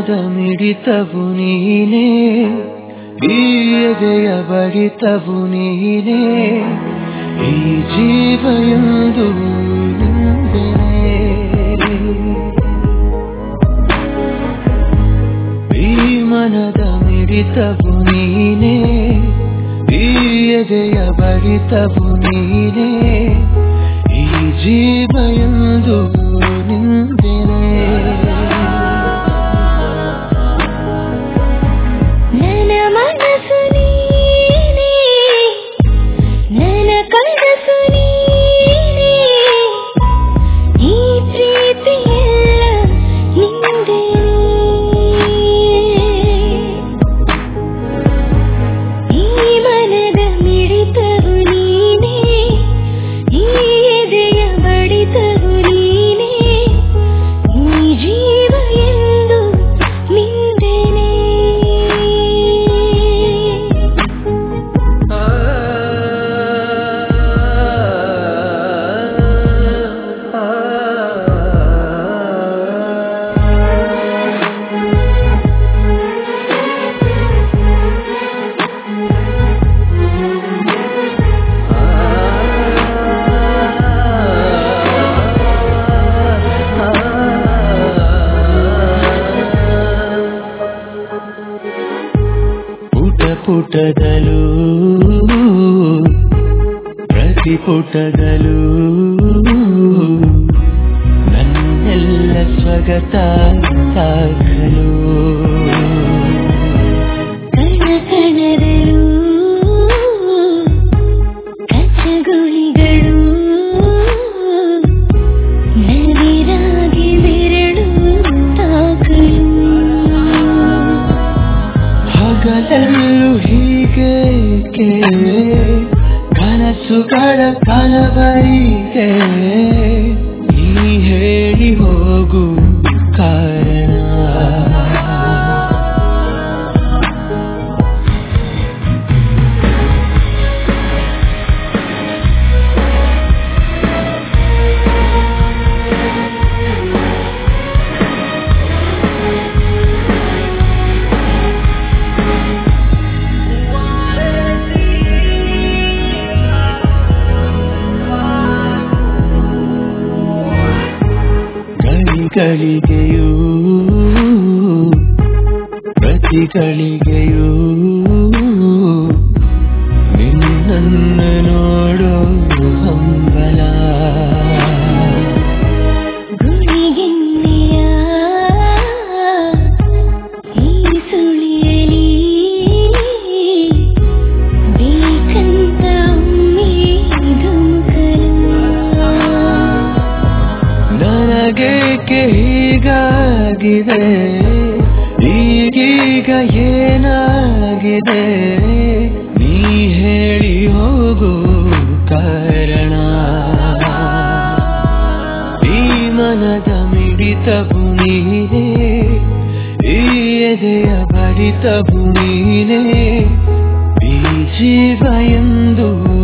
ಮನದ ಮಿಡಿತವು ನೀನೇ ಈ ಎದೆಯ ಬಡಿತವು ನೀನೇ ಈ ಜೀವ ಎಂದು ನಿಂದೆನೆ ಈ ಮನದ ಮಿಡಿತವು ನೀನೇ ಈ ಎದೆಯ ಬಡಿತವು ನೀನೇ ಈ ಜೀವ ಎಂದು ನಿಂದೆನೆ ನನ್ನ ಮನಸ್ಸು ನೀನೇ ನನ್ನ ಕನಸು ನೀನೇ ಈ ಪ್ರೀತಿಯೆಲ್ಲ ನಿಂದೇ ಈ ಮನದ ಮಿಡಿತವು ನೀನೇ ಈ ಎದೆಯ ಬಡಿತವು ನೀನೇ ಈ ಜೀವ ಎಂದು ನಿಂದೆನೆ ಪುಟ ಪುಟದಲ್ಲೂ ಪ್ರತಿ ಪುಟದಲ್ಲೂ ನನ್ನೆಲ್ಲ ಸ್ವಗತ ದಾಖಲು ಕಣ ಕಣದಲ್ಲೂ ಕಚ್ಚಗುಳಿಗಳು ನವಿರಾಗಿ ಬೆರಳು ತಾಕಲು ಹಗಲಲ್ಲೂ ಹೀಗೇಕೆ ಕನಸುಗಳ ಕಲವರಿಗೆ ನೀ ಹೇಳಿ ಹೋಗು ಕಾರಣ ಗಳಿಗೆಯೂ ಪ್ರತಿ ಗಳಿಗೆಯೂ ನಿನ್ನನ್ನು ನೋಡೋ ಹಂಬಲ ಗುಳಿಗೆನ್ನೆಯ ಈ ಸುಳಿಯಲಿ ಬೇಕಂತ ಒಮ್ಮೆ ಧುಮುಕಲು ನನಗೇಕೆ ಹೀಗಾಗಿದೆ ಈಗೀಗ ಏನಾಗಿದೆ ನೀ ಹೇಳಿ ಹೋಗು ಕಾರಣ ಈ ಮನದ ಮಿಡಿತವು ನೀನೇ ಈ ಎದೆಯ ಬಡಿತವು ನೀನೇ ಈ ಜೀವ ಎಂದು